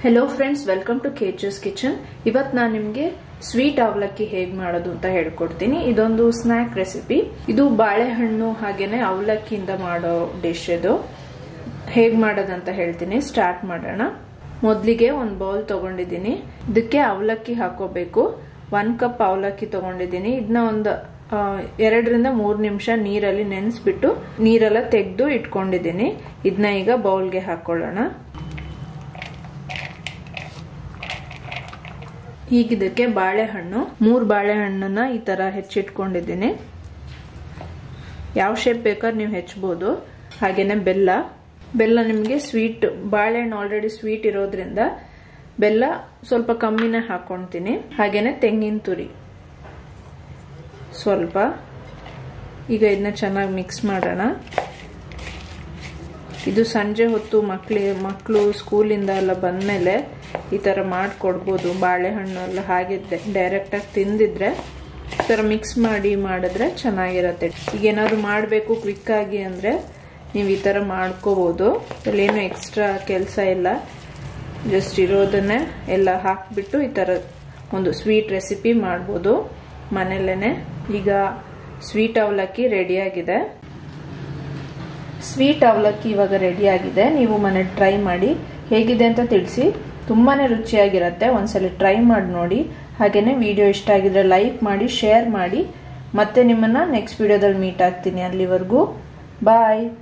hello friends welcome to ಕೇಚಸ್ kitchen ಇವತ್ತು ನಾನು ನಿಮಗೆ ಸ್ವೀಟ್ ಅವಲಕ್ಕಿ ಹೇಗೆ ಮಾಡೋದು ಅಂತ ಹೇಳ್ಕೊಡ್ತೀನಿ ಇದೊಂದು ಸ್ನ್ಯಾಕ್ ರೆಸಿಪಿ ಇದು ಬಾಳೆಹಣ್ಣು ಹಾಗೇನೆ ಅವಲಕ್ಕಿಯಿಂದ ಮಾಡೋ ಡಿಶ್ ಇದು ಹೇಗೆ ಮಾಡೋದಂತ ಹೇಳ್ತೀನಿ ಸ್ಟಾರ್ಟ್ ಮಾಡೋಣ ಮೊದಲಿಗೆ ಒಂದು ಬೌಲ್ ತಗೊಂಡಿದ್ದೀನಿ ಇದಕ್ಕೆ ಅವಲಕ್ಕಿ ಹಾಕೋಬೇಕು ಒನ್ ಕಪ್ ಅವಲಕ್ಕಿ ತಗೊಂಡಿದ್ದೀನಿ ಇದನ್ನ ಒಂದು ಎರಡರಿಂದ ಮೂರು ನಿಮಿಷ ನೀರಲ್ಲಿ ನೆನೆಸ್ಬಿಟ್ಟು ನೀರೆಲ್ಲ ತೆಗೆದು ಇಟ್ಕೊಂಡಿದ್ದೀನಿ ಇದನ್ನ ಈಗ ಬೌಲ್ಗೆ ಹಾಕೊಳ್ಳೋಣ ಈಗ ಇದಕ್ಕೆ ಬಾಳೆಹಣ್ಣು ಮೂರು ಬಾಳೆಹಣ್ಣನ್ನ ಈ ತರ ಹೆಚ್ಚಿಟ್ಕೊಂಡಿದ್ದೀನಿ ಯಾವ ಶೇಪ್ ಬೇಕಾದ್ರೆ ನೀವು ಹೆಚ್ಚಬಹುದು ಹಾಗೇನೆ ಬೆಲ್ಲ ಬೆಲ್ಲ ನಿಮಗೆ ಸ್ವೀಟ್ ಬಾಳೆಹಣ್ಣು ಆಲ್ರೆಡಿ ಸ್ವೀಟ್ ಇರೋದ್ರಿಂದ ಬೆಲ್ಲ ಸ್ವಲ್ಪ ಕಮ್ಮಿನೇ ಹಾಕೊಳ್ತೀನಿ ಹಾಗೇನೆ ತೆಂಗಿನ ತುರಿ ಸ್ವಲ್ಪ ಈಗ ಇದನ್ನ ಚೆನ್ನಾಗಿ ಮಿಕ್ಸ್ ಮಾಡೋಣ ಇದು ಸಂಜೆ ಹೊತ್ತು ಮಕ್ಳಿ ಮಕ್ಕಳು ಸ್ಕೂಲಿಂದ ಎಲ್ಲ ಬಂದಮೇಲೆ ಈ ಥರ ಮಾಡಿಕೊಡ್ಬೋದು ಬಾಳೆಹಣ್ಣು ಎಲ್ಲ ಹಾಗೆ ಡೈರೆಕ್ಟಾಗಿ ತಿಂದಿದ್ರೆ ಈ ಥರ ಮಿಕ್ಸ್ ಮಾಡಿ ಮಾಡಿದ್ರೆ ಚೆನ್ನಾಗಿರತ್ತೆ ಈಗ ಏನಾದ್ರು ಮಾಡಬೇಕು ಕ್ವಿಕ್ಕಾಗಿ ಅಂದರೆ ನೀವು ಈ ಥರ ಮಾಡ್ಕೋಬೋದು ಏನು ಎಕ್ಸ್ಟ್ರಾ ಕೆಲಸ ಇಲ್ಲ ಜಸ್ಟ್ ಇರೋದನ್ನೇ ಎಲ್ಲ ಹಾಕಿಬಿಟ್ಟು ಈ ಥರ ಒಂದು ಸ್ವೀಟ್ ರೆಸಿಪಿ ಮಾಡ್ಬೋದು ಮನೆಯಲ್ಲೇ ಈಗ ಸ್ವೀಟ್ ಅವಲಕ್ಕಿ ರೆಡಿಯಾಗಿದೆ ಸ್ವೀಟ್ ಅವಲಕ್ಕಿ ಇವಾಗ ರೆಡಿಯಾಗಿದೆ ನೀವು ಮನೆ ಟ್ರೈ ಮಾಡಿ ಹೇಗಿದೆ ಅಂತ ತಿಳಿಸಿ ತುಂಬಾ ರುಚಿಯಾಗಿರುತ್ತೆ ಒಂದ್ಸಲ ಟ್ರೈ ಮಾಡಿ ನೋಡಿ ಹಾಗೆಯೇ ವಿಡಿಯೋ ಇಷ್ಟ ಆಗಿದ್ರೆ ಲೈಕ್ ಮಾಡಿ ಶೇರ್ ಮಾಡಿ ಮತ್ತೆ ನಿಮ್ಮನ್ನು ನೆಕ್ಸ್ಟ್ ವಿಡಿಯೋದಲ್ಲಿ ಮೀಟ್ ಆಗ್ತೀನಿ ಅಲ್ಲಿವರೆಗೂ ಬಾಯ್